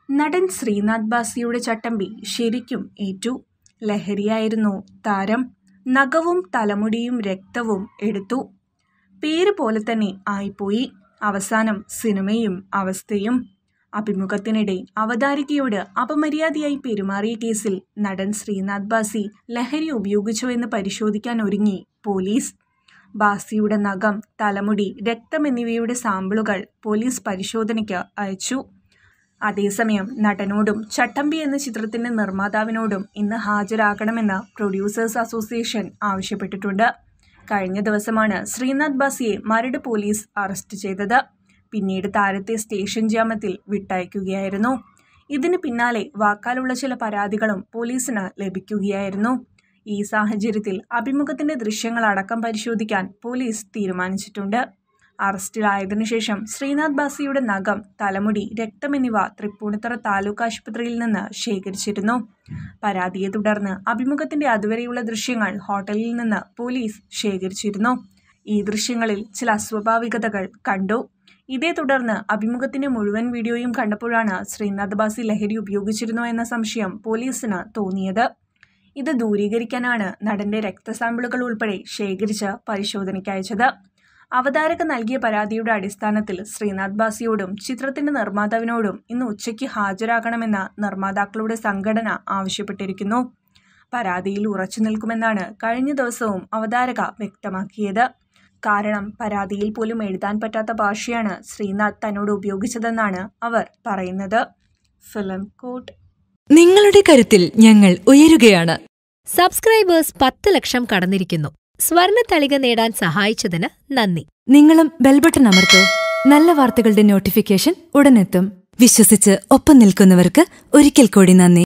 നടൻ ശ്രീനാഥ് ബാസിയുടെ ചട്ടമ്പി ശരിക്കും ഏറ്റു ലഹരിയായിരുന്നു താരം നഖവും തലമുടിയും രക്തവും എടുത്തു പേര് പോലെ തന്നെ ആയിപ്പോയി അവസാനം സിനിമയും അവസ്ഥയും അഭിമുഖത്തിനിടെ അവതാരികയോട് അപമര്യാദയായി പെരുമാറിയ കേസിൽ നടൻ ശ്രീനാഥ് ബാസി ലഹരി ഉപയോഗിച്ചോ എന്ന് പരിശോധിക്കാൻ ഒരുങ്ങി പോലീസ് ബാസിയുടെ നഖം തലമുടി രക്തം എന്നിവയുടെ സാമ്പിളുകൾ പോലീസ് പരിശോധനയ്ക്ക് അയച്ചു അതേസമയം നടനോടും ചട്ടമ്പി എന്ന ചിത്രത്തിന്റെ നിർമ്മാതാവിനോടും ഇന്ന് ഹാജരാകണമെന്ന് പ്രൊഡ്യൂസേഴ്സ് അസോസിയേഷൻ ആവശ്യപ്പെട്ടിട്ടുണ്ട് കഴിഞ്ഞ ദിവസമാണ് ശ്രീനാഥ് ബാസിയെ മരട് പോലീസ് അറസ്റ്റ് ചെയ്തത് പിന്നീട് താരത്തെ സ്റ്റേഷൻ ജാമ്യത്തിൽ വിട്ടയക്കുകയായിരുന്നു ഇതിന് പിന്നാലെ വാക്കാലുള്ള ചില പരാതികളും പോലീസിന് ലഭിക്കുകയായിരുന്നു ഈ സാഹചര്യത്തിൽ അഭിമുഖത്തിന്റെ ദൃശ്യങ്ങളടക്കം പരിശോധിക്കാൻ പോലീസ് തീരുമാനിച്ചിട്ടുണ്ട് അറസ്റ്റിലായതിനു ശേഷം ശ്രീനാഥ് ബാസിയുടെ നഖം തലമുടി രക്തം എന്നിവ തൃപ്പൂണിത്തറ താലൂക്ക് ആശുപത്രിയിൽ നിന്ന് ശേഖരിച്ചിരുന്നു പരാതിയെ തുടർന്ന് അഭിമുഖത്തിന്റെ അതുവരെയുള്ള ദൃശ്യങ്ങൾ ഹോട്ടലിൽ നിന്ന് പോലീസ് ശേഖരിച്ചിരുന്നു ഈ ദൃശ്യങ്ങളിൽ ചില അസ്വാഭാവികതകൾ കണ്ടു ഇതേ തുടർന്ന് അഭിമുഖത്തിന്റെ മുഴുവൻ വീഡിയോയും കണ്ടപ്പോഴാണ് ശ്രീനാഥ് ബാസി ലഹരി ഉപയോഗിച്ചിരുന്നോ എന്ന സംശയം പോലീസിന് തോന്നിയത് ഇത് ദൂരീകരിക്കാനാണ് നടന്റെ രക്തസാമ്പിളുകൾ ഉൾപ്പെടെ ശേഖരിച്ച് പരിശോധനയ്ക്ക് അയച്ചത് അവതാരക നൽകിയ പരാതിയുടെ അടിസ്ഥാനത്തിൽ ശ്രീനാഥ് ബാസിയോടും ചിത്രത്തിന്റെ നിർമ്മാതാവിനോടും ഇന്ന് ഉച്ചയ്ക്ക് ഹാജരാകണമെന്ന് നിർമ്മാതാക്കളുടെ സംഘടന ആവശ്യപ്പെട്ടിരിക്കുന്നു പരാതിയിൽ ഉറച്ചു നിൽക്കുമെന്നാണ് കഴിഞ്ഞ ദിവസവും അവതാരക വ്യക്തമാക്കിയത് കാരണം പരാതിയിൽ പോലും എഴുതാൻ പറ്റാത്ത ഭാഷയാണ് ശ്രീനാഥ് തന്നോട് ഉപയോഗിച്ചതെന്നാണ് അവർ പറയുന്നത് ഫിലിം കോട്ട് നിങ്ങളുടെ കരുത്തിൽ ഞങ്ങൾ ഉയരുകയാണ് സബ്സ്ക്രൈബേഴ്സ് പത്ത് ലക്ഷം കടന്നിരിക്കുന്നു സ്വർണ തളിക നേടാൻ സഹായിച്ചതിന് നന്ദി നിങ്ങളും ബെൽബട്ടൺ അമർത്തോ നല്ല വാർത്തകളുടെ നോട്ടിഫിക്കേഷൻ ഉടനെത്തും വിശ്വസിച്ച് ഒപ്പം നിൽക്കുന്നവർക്ക് ഒരിക്കൽ കൂടി നന്ദി